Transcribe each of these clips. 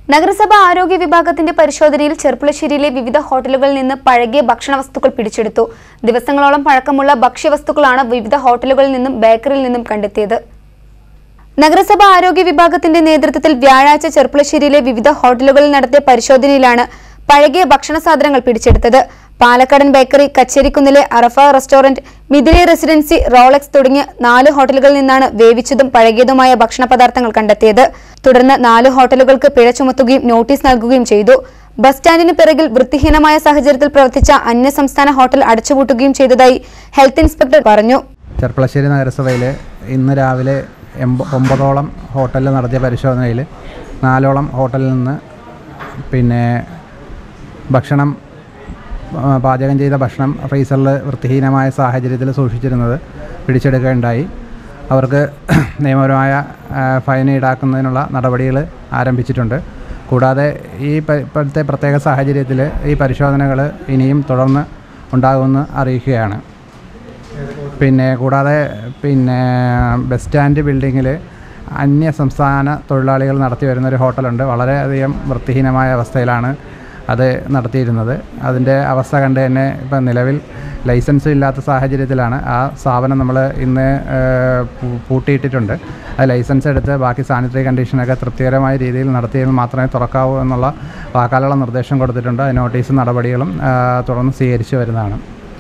നഗരസഭ ആരോഗ്യ വിഭാഗത്തിന്റെ പരിശോധനയിൽ ചെർപ്പുളശ്ശേരിയിലെ വിവിധ ഹോട്ടലുകളിൽ നിന്ന് പഴകിയ ഭക്ഷണ വസ്തുക്കൾ പിടിച്ചെടുത്തു ദിവസങ്ങളോളം പഴക്കമുള്ള ഭക്ഷ്യവസ്തുക്കളാണ് വിവിധ ഹോട്ടലുകളിൽ നിന്നും ബേക്കറിയിൽ നിന്നും കണ്ടെത്തിയത് നഗരസഭ ആരോഗ്യ വിഭാഗത്തിന്റെ നേതൃത്വത്തിൽ വ്യാഴാഴ്ച ചെർപ്പുളശ്ശേരിയിലെ വിവിധ ഹോട്ടലുകളിൽ നടത്തിയ പരിശോധനയിലാണ് പഴകിയ ഭക്ഷണ സാധനങ്ങൾ പിടിച്ചെടുത്തത് പാലക്കാടൻ ബേക്കറി കച്ചേരിക്കുന്നിലെ Arafa restaurant Mithili residency Rolex തുടങ്ങിയ നാല് ഹോട്ടലുകളിൽ നിന്നാണ് വേവിച്ചതും പഴകിയതുമായ ഭക്ഷണ പദാർത്ഥങ്ങൾ കണ്ടെത്തിയത് തുടർന്ന് നാല് ഹോട്ടലുകൾക്ക് പിഴ ചുമത്തുകയും നോട്ടീസ് നൽകുകയും ചെയ്തു ബസ് സ്റ്റാൻഡിന് പിറകിൽ വൃത്തിഹീനമായ സാഹചര്യത്തിൽ പ്രവർത്തിച്ച അന്യസംസ്ഥാന ഹോട്ടൽ അടച്ചുപൂട്ടുകയും ചെയ്തതായി ഹെൽത്ത് ഇൻസ്പെക്ടർ പറഞ്ഞു ചെർപ്പളശ്ശേരി നഗരസഭയിൽ ഇന്ന് രാവിലെ എൺപ ഒമ്പതോളം ഹോട്ടലിൽ നടത്തിയ പരിശോധനയിൽ നാലോളം ഹോട്ടലിൽ നിന്ന് പിന്നെ ഭക്ഷണം ആ, പാചകം ചെയ്ത ഭക്ഷണം ഫ്രീസറിൽ വൃത്തിഹീനമായ സാഹചര്യത്തിൽ സൂക്ഷിച്ചിരുന്നത് പിടിച്ചെടുക്കുകയുണ്ടായി അവർക്ക് നിയമപരമായ ആ, ഫൈൻ ഈടാക്കുന്നതിനുള്ള നടപടികൾ ആരംഭിച്ചിട്ടുണ്ട് കൂടാതെ ഈ പ- ഇപ്പോഴത്തെ പ്രത്യേക സാഹചര്യത്തിൽ ഈ പരിശോധനകൾ ഇനിയും തുടർന്ന് ഉണ്ടാകുമെന്ന് അറിയിക്കുകയാണ് പിന്നെ കൂടാതെ പിന്നെ ബസ് സ്റ്റാൻഡ് ബിൽഡിങ്ങിൽ അന്യ സംസ്ഥാന തൊഴിലാളികൾ നടത്തി വരുന്ന ഒരു ഹോട്ടലുണ്ട് വളരെയധികം വൃത്തിഹീനമായ അവസ്ഥയിലാണ് അത് നടത്തിയിരുന്നത് അതിൻ്റെ അവസ്ഥ കണ്ട് തന്നെ ഇപ്പം നിലവിൽ ലൈസൻസ് ഇല്ലാത്ത സാഹചര്യത്തിലാണ് ആ സ്ഥാപനം നമ്മൾ ഇന്ന് ഏഹ്, പൂ- പൂട്ടിയിട്ടിട്ടുണ്ട് അത് ലൈസൻസ് എടുത്ത് ബാക്കി സാനിറ്ററി കണ്ടീഷനൊക്കെ തൃപ്തികരമായ രീതിയിൽ നടത്തിയെങ്കിൽ മാത്രമേ തുറക്കാവൂ എന്നുള്ള വാക്കാലുള്ള നിർദ്ദേശം കൊടുത്തിട്ടുണ്ട് അത് നോട്ടീസ് നടപടികളും ആ, തുടർന്ന് സ്വീകരിച്ചു വരുന്നതാണ്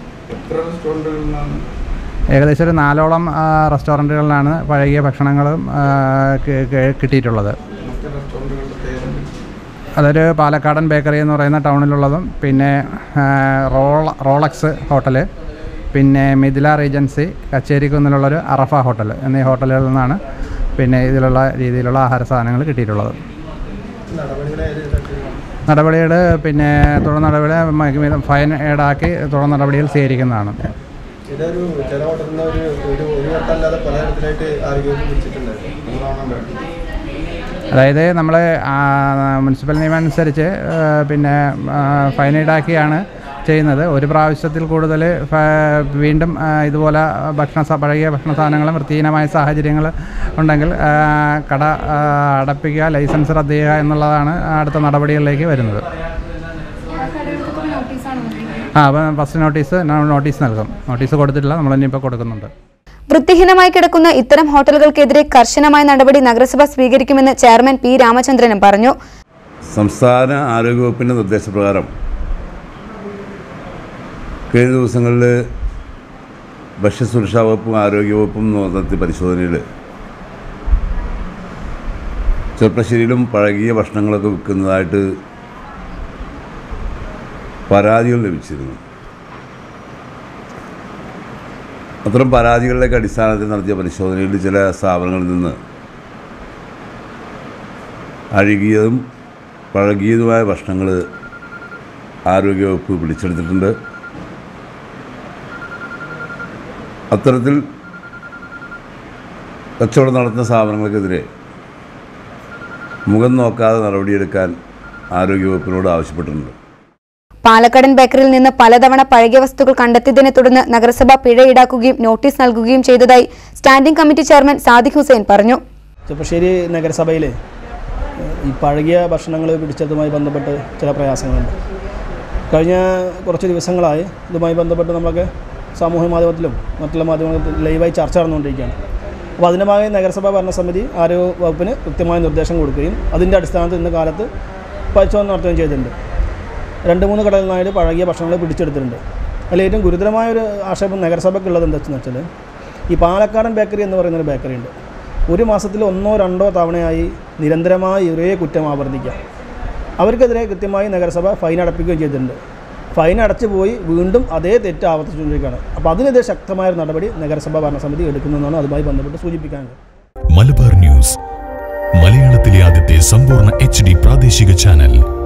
ഏകദേശം ഒരു നാലോളം ആ, റെസ്റ്റോറൻറ്റുകളിലാണ് പഴകിയ ഭക്ഷണങ്ങളും ആ, കി- കി- കിട്ടിയിട്ടുള്ളത് അതൊരു പാലക്കാടൻ ബേക്കറി എന്ന് പറയുന്ന ടൗണിലുള്ളതും പിന്നെ ആ, റോള റോളക്സ് ഹോട്ടല് പിന്നെ മിഥില റീജൻസി കച്ചേരിക്കുന്നിലുള്ളൊരു അറഫ ഹോട്ടൽ എന്നീ ഹോട്ടലുകളിൽ നിന്നാണ് പിന്നെ ഇതിലുള്ള രീതിയിലുള്ള ആഹാര സാധനങ്ങൾ കിട്ടിയിട്ടുള്ളത് നടപടികൾ പിന്നെ തുടർ നടപടി ഫൈൻ ഈടാക്കി തുടർ നടപടികൾ സ്വീകരിക്കുന്നതാണ് ഇതൊരു ചില ഹോട്ടലിൽ നിന്ന് ഒരു ഒരു ഒരു വട്ടം അല്ലാതെ പല തരത്തിലായിട്ട് ആരോഗ്യം പിടിച്ചിട്ടുണ്ടായിരുന്നു അതായത് നമ്മൾ മുനിസിപ്പൽ നിയമം അനുസരിച്ച് ആ, പിന്നെ ആ, ഫൈൻ ഈടാക്കിയാണ് ചെയ്യുന്നത് ഒരു പ്രാവശ്യത്തിൽ കൂടുതൽ ഫ- വീണ്ടും ആ, ഇതുപോലെ ഭക്ഷണ സ- പഴകിയ ഭക്ഷണ സാധനങ്ങളും വൃത്തിഹീനമായ സാഹചര്യങ്ങൾ ഉണ്ടെങ്കിൽ ആ, കട ആ, അടപ്പിക്കുക ലൈസൻസ് റദ്ദ് ചെയ്യുക എന്നുള്ളതാണ് അടുത്ത നടപടികളിലേക്ക് വരുന്നത് ആ അപ്പം ഫസ്റ്റ് നോട്ടീസ് നോട്ടീസ് നൽകും നോട്ടീസ് കൊടുത്തിട്ടില്ല നമ്മൾ ഇനിയിപ്പോൾ കൊടുക്കുന്നുണ്ട് വൃത്തിഹീനമായി കിടക്കുന്ന ഇത്തരം ഹോട്ടലുകൾക്കെതിരെ കർശനമായ നടപടി നഗരസഭ സ്വീകരിക്കുമെന്ന് ചെയർമാൻ പി രാമചന്ദ്രനും പറഞ്ഞു സംസ്ഥാന ആരോഗ്യവകുപ്പിൻ്റെ നിർദ്ദേശപ്രകാരം കഴിഞ്ഞ ദിവസങ്ങളിൽ ഭക്ഷ്യസുരക്ഷാ വകുപ്പും ആരോഗ്യവകുപ്പും നടത്തിയ പരിശോധനയിൽ ചെറുപ്പശ്ശേരിയിലും പഴകിയ ഭക്ഷണങ്ങളൊക്കെ വിൽക്കുന്നതായിട്ട് പരാതികൾ ലഭിച്ചിരുന്നു അത്തരം പരാതികളുടെയൊക്കെ അടിസ്ഥാനത്തിൽ നടത്തിയ പരിശോധനയിൽ ചില സ്ഥാപനങ്ങളിൽ നിന്ന് അഴുകിയതും പഴകിയതുമായ ഭക്ഷണങ്ങൾ ആരോഗ്യവകുപ്പ് പിടിച്ചെടുത്തിട്ടുണ്ട് അത്തരത്തിൽ കച്ചവടം നടത്തുന്ന സ്ഥാപനങ്ങൾക്കെതിരെ മുഖം നോക്കാതെ നടപടിയെടുക്കാൻ ആരോഗ്യവകുപ്പിനോട് ആവശ്യപ്പെട്ടിട്ടുണ്ട് പാലക്കാടൻ ബേക്കറിയിൽ നിന്ന് പലതവണ പഴകിയ വസ്തുക്കൾ കണ്ടെത്തിയതിനെ തുടർന്ന് നഗരസഭ പിഴ ഈടാക്കുകയും നോട്ടീസ് നൽകുകയും ചെയ്തതായി standing committee chairman Sadiq Hussain പറഞ്ഞു ചെപ്പശ്ശേരി നഗരസഭയിൽ ഈ പഴകിയ ഭക്ഷണങ്ങൾ പിടിച്ചതുമായി ബന്ധപ്പെട്ട് ചില പ്രയാസങ്ങളുണ്ട് കഴിഞ്ഞ കുറച്ച് ദിവസങ്ങളായി ഇതുമായി ബന്ധപ്പെട്ട് നമ്മളൊക്കെ സാമൂഹ്യ മാധ്യമത്തിലും മറ്റുള്ള മാധ്യമങ്ങളിലും ലൈവായി ചർച്ച നടന്നുകൊണ്ടിരിക്കുകയാണ് അപ്പോൾ അതിൻ്റെ ഭാഗമായി നഗരസഭാ ഭരണസമിതി ആരോഗ്യ വകുപ്പിന് കൃത്യമായ നിർദ്ദേശം കൊടുക്കുകയും അതിൻ്റെ അടിസ്ഥാനത്തിൽ ഇന്ന് കാലത്ത് പരിശോധന നടത്തുകയും ചെയ്തിട്ടുണ്ട് രണ്ട് മൂന്ന് കടകളിൽ നിന്നായിട്ട് പഴകിയ ഭക്ഷണങ്ങൾ പിടിച്ചെടുത്തിട്ടുണ്ട് അതിൽ ഏറ്റവും ഗുരുതരമായ ഒരു ആക്ഷേപം നഗരസഭയ്ക്കുള്ളത് എന്താണെന്ന് വെച്ചാൽ ഈ പാലക്കാടൻ ബേക്കറി എന്ന് പറയുന്നൊരു ബേക്കറി ഉണ്ട് ഒരു മാസത്തിൽ ഒന്നോ രണ്ടോ തവണയായി നിരന്തരമായി ഒരേ കുറ്റം ആവർത്തിക്കുക അവർക്കെതിരെ കൃത്യമായി നഗരസഭ ഫൈൻ അടപ്പിക്കുകയും ചെയ്തിട്ടുണ്ട് ഫൈൻ അടച്ചു പോയി വീണ്ടും അതേ തെറ്റ് ആവർത്തിച്ചുകൊണ്ടിരിക്കുകയാണ് അപ്പോൾ അതിനെതിരെ ശക്തമായ ഒരു നടപടി നഗരസഭാ ഭരണസമിതി എടുക്കുന്നതെന്നാണ് അതുമായി ബന്ധപ്പെട്ട് സൂചിപ്പിക്കാനുള്ളത് മലബാർ ന്യൂസ് മലയാളത്തിലെ ആദ്യത്തെ സമ്പൂർണ്ണ എച്ച് ഡി പ്രാദേശിക ചാനൽ